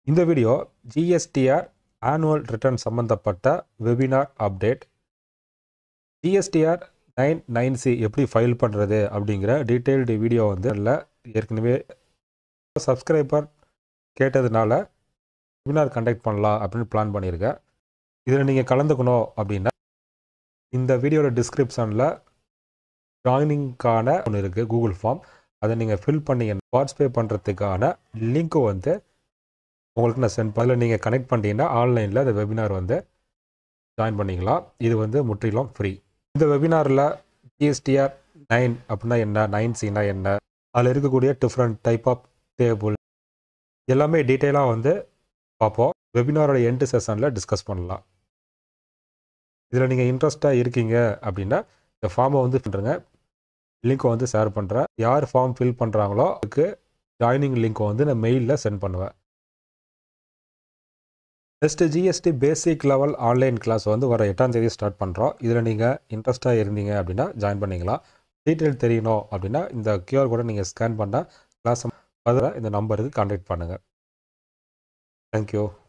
இந்த video GSTR annual return சம்மந்தப்பட்ட webinar update GSTR nine nine C எப்படி file பண்ணுறது அப்படிங்கிற டீட்டெயில்டு வீடியோ வந்து இல்லை ஏற்கனவே சப்ஸ்கிரைபர் கேட்டதுனால வெபினார் கண்டக்ட் பண்ணலாம் அப்படின்னு பிளான் பண்ணியிருக்கேன் இதில் நீங்கள் கலந்துக்கணும் அப்படின்னா இந்த வீடியோட டிஸ்கிரிப்ஷனில் ஜாயினிங்க்கான ஒன்று இருக்குது கூகுள் ஃபார்ம் அதை நீங்கள் ஃபில் பண்ணீங்க பார்ட்டிசிபேட் பண்ணுறதுக்கான லிங்க்கு வந்து உங்களுக்கு நான் சென்ட் அதில் நீங்கள் கனெக்ட் பண்ணிட்டீங்கன்னா ஆன்லைனில் இந்த வெபினார் வந்து ஜாயின் பண்ணிக்கலாம் இது வந்து முற்றிலும் ஃப்ரீ இந்த வெபினாரில் ஜிஎஸ்டிஆர் நைன் அப்படின்னா என்ன நைன் சினா என்ன அதில் இருக்கக்கூடிய டிஃப்ரெண்ட் டைப் ஆஃப் டேபிள் எல்லாமே டீட்டெயிலாக வந்து பார்ப்போம் வெபினாரோட எண்டு செஷனில் டிஸ்கஸ் பண்ணலாம் இதில் நீங்கள் இன்ட்ரெஸ்ட்டாக இருக்கீங்க அப்படின்னா இந்த ஃபார்மை வந்து பண்ணுறங்க லிங்க்கை வந்து ஷேர் பண்ணுறேன் யார் ஃபார்ம் ஃபில் பண்ணுறாங்களோ அதுக்கு ஜாயினிங் லிங்க்கை வந்து நான் மெயிலில் சென்ட் பண்ணுவேன் next GST basic level online class வந்து வர எட்டாம் தேதி ஸ்டார்ட் பண்ணுறோம் இதில் நீங்கள் இன்ட்ரெஸ்ட்டாக இருந்தீங்க அப்படின்னா ஜாயின் பண்ணிக்கலாம் டீட்டெயில் தெரியணும் அப்படின்னா இந்த கியூஆர் கூட நீங்கள் ஸ்கேன் பண்ணால் கிளாஸ் பதிலாக இந்த நம்பருக்கு கான்டாக்ட் பண்ணுங்கள் தேங்க்யூ